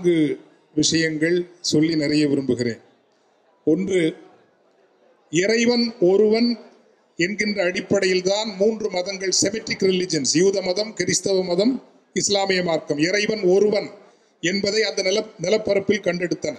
நான்கு விஷயங்கள் சொல்லி நிறைய விரும்புகிறேன் ஒன்று இறைவன் ஒருவன் என்கின்ற அடிப்படையில் தான் மூன்று மதங்கள் செமெட்டிக் ரிலிஜன்ஸ் யூத மதம் கிறிஸ்தவ மதம் இஸ்லாமிய மார்க்கம் இறைவன் ஒருவன் என்பதை அந்த நில நிலப்பரப்பில் கண்டெடுத்தன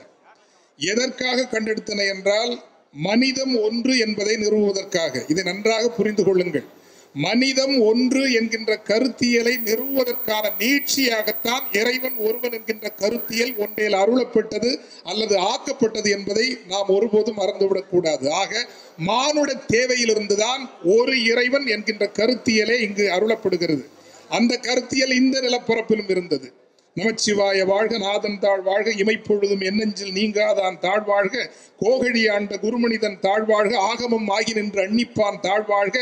எதற்காக கண்டெடுத்தன என்றால் மனிதம் ஒன்று என்பதை நிறுவுவதற்காக இதை நன்றாக புரிந்து கொள்ளுங்கள் மனிதம் ஒன்று என்கின்ற கருத்தியலை நிறுவுவதற்கான நீட்சியாகத்தான் இறைவன் ஒருவன் என்கின்ற கருத்தியல் ஒன்றில் அருளப்பட்டது அல்லது ஆக்கப்பட்டது என்பதை நாம் ஒருபோதும் மறந்துவிடக் கூடாது ஆக மானுட தேவையிலிருந்துதான் ஒரு இறைவன் என்கின்ற கருத்தியலே இங்கு அருளப்படுகிறது அந்த கருத்தியல் இந்த நிலப்பரப்பிலும் இருந்தது நமச்சிவாய வாழ்க நாதன் தாழ் வாழ்க இமைப்பொழுதும் என்னெஞ்சில் நீங்காதான் தாழ்வாழ்க கோகழி ஆண்ட குருமனிதன் தாழ்வாழ்க ஆகமம் ஆகி நின்று அன்னிப்பான் தாழ்வாழ்க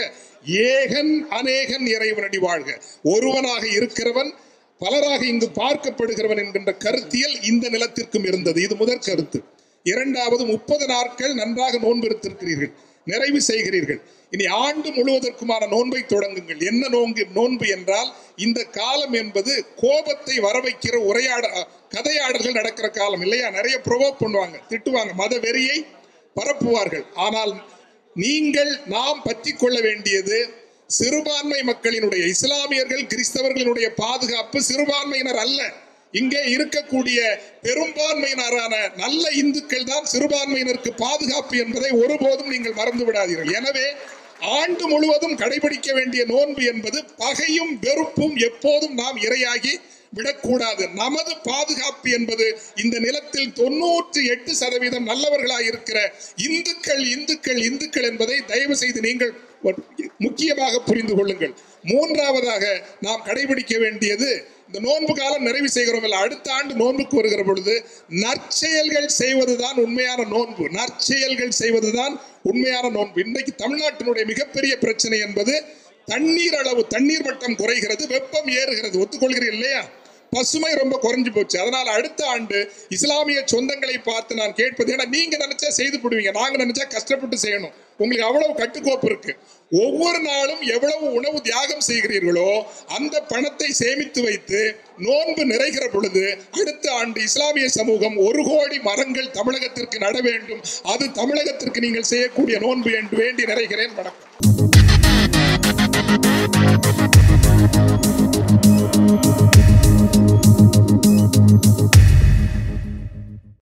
ஏகன் அநேகன் இறைவனடி வாழ்க ஒருவனாக இருக்கிறவன் பலராக இங்கு பார்க்கப்படுகிறவன் என்கின்ற கருத்தியல் இந்த நிலத்திற்கும் இருந்தது இது முதற் கருத்து இரண்டாவது முப்பது நாட்கள் நன்றாக நோன்பு இருத்திருக்கிறீர்கள் நிறைவு செய்கிறீர்கள் இனி ஆண்டு முழுவதற்குமான நோன்பை தொடங்குங்கள் என்ன நோன்பு நோன்பு என்றால் இந்த காலம் என்பது கோபத்தை வரவைக்கிற உரையாட கதையாடல்கள் நடக்கிற காலம் இல்லையா நிறைய ப்ரொவோக் பண்ணுவாங்க திட்டுவாங்க மத வெறியை பரப்புவார்கள் ஆனால் நீங்கள் நாம் பற்றி கொள்ள வேண்டியது சிறுபான்மை மக்களினுடைய இஸ்லாமியர்கள் கிறிஸ்தவர்களுடைய பாதுகாப்பு சிறுபான்மையினர் அல்ல இங்கே இருக்கக்கூடிய பெரும்பான்மையினரான நல்ல இந்துக்கள் தான் சிறுபான்மையினருக்கு பாதுகாப்பு என்பதை ஒருபோதும் நீங்கள் மறந்து விடாதீர்கள் எனவே ஆண்டு முழுவதும் கடைபிடிக்க வேண்டிய நோன்பு என்பது பகையும் வெறுப்பும் எப்போதும் நாம் இரையாகி விடக்கூடாது நமது பாதுகாப்பு என்பது இந்த நிலத்தில் தொண்ணூற்றி எட்டு சதவீதம் நல்லவர்களாக இருக்கிற இந்துக்கள் இந்துக்கள் இந்துக்கள் என்பதை தயவு செய்து நீங்கள் ஒரு- முக்கியமாக புரிந்து கொள்ளுங்கள் மூன்றாவதாக நாம் கடைபிடிக்க வேண்டியது இந்த நோன்பு காலம் நிறைவு செய்கிறோம் இல்ல அடுத்த ஆண்டு நோன்புக்கு வருகிற பொழுது நற்செயல்கள் செய்வதுதான் உண்மையான நோன்பு நற்செயல்கள் செய்வதுதான் உண்மையான நோன்பு இன்றைக்கு தமிழ்நாட்டினுடைய மிகப்பெரிய பிரச்சனை என்பது தண்ணீர் அளவு தண்ணீர் மட்டம் குறைகிறது வெப்பம் ஏறுகிறது ஒத்துக்கொள்கிறீர்கள் இல்லையா பசுமை ரொம்ப குறைஞ்சு போச்சு அதனால அடுத்த ஆண்டு இஸ்லாமிய சொந்தங்களை பார்த்து நான் கேட்பது ஏன்னா நீங்க நினைச்சா செய்து போடுவீங்க நாங்க நினைச்சா கஷ்டப்பட்டு செய்யணும் உங்களுக்கு அவ்வளவு கட்டுக்கோப்பு இருக்கு ஒவ்வொரு நாளும் எவ்வளவு உணவு தியாகம் செய்கிறீர்களோ அந்த பணத்தை சேமித்து வைத்து நோன்பு நிறைகிற பொழுது அடுத்த ஆண்டு இஸ்லாமிய சமூகம் ஒரு கோடி மரங்கள் தமிழகத்திற்கு நட வேண்டும் அது தமிழகத்திற்கு நீங்கள் செய்யக்கூடிய நோன்பு என்று வேண்டி நிறைகிறேன் வணக்கம்